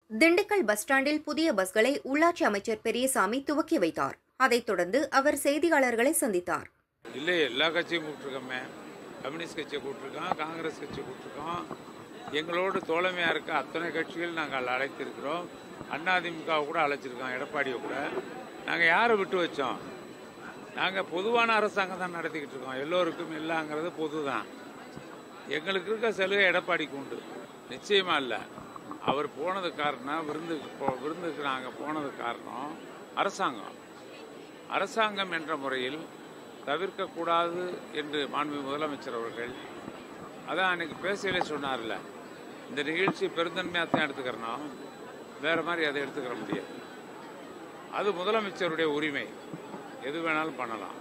Dindigul bus ஸ்டாண்டில் புதிய பஸ்களை உள்ளாட்சி அமைச்சர் பெரியசாமி துவக்கி வைத்தார் அதைத் தொடர்ந்து அவர் செய்தியாளர்களை சந்தித்தார் இல்லை எல்லா கட்சியும் கூப்பிட்ருக்கோமே கம்யூனிஸ்ட் கட்சியை கூப்பிட்ருக்கோம் காங்கிரஸ் கட்சியை கூப்பிட்ருக்கோம் எங்களோடு தோழமையாக இருக்க அத்தனை கட்சிகள் நாங்கள் அழைத்திருக்கிறோம் அதிமுகவை கூட அழைச்சிருக்கோம் எடப்பாடியை கூட நாங்கள் யாரை விட்டு வச்சோம் நாங்கள் பொதுவான அரசாங்கம் தான் நடத்திக்கிட்டு இருக்கோம் எல்லோருக்கும் எல்லாங்கிறது பொது தான் எங்களுக்கு இருக்க சலுகை எடப்பாடிக்கு உண்டு நிச்சயமா இல்லை அவர் போனது காரணம் விருந்துக்கு போ விருந்துக்கு நாங்கள் போனது காரணம் அரசாங்கம் அரசாங்கம் என்ற முறையில் தவிர்க்கக்கூடாது என்று மாண்பு முதலமைச்சர் அவர்கள் அதான் அன்னைக்கு பேசையிலே சொன்னார்ல இந்த நிகழ்ச்சி பெருந்தன்மையாக தான் எடுத்துக்கிறோம் வேற மாதிரி அதை எடுத்துக்கிற முடியாது அது முதலமைச்சருடைய உரிமை எது வேணாலும் பண்ணலாம்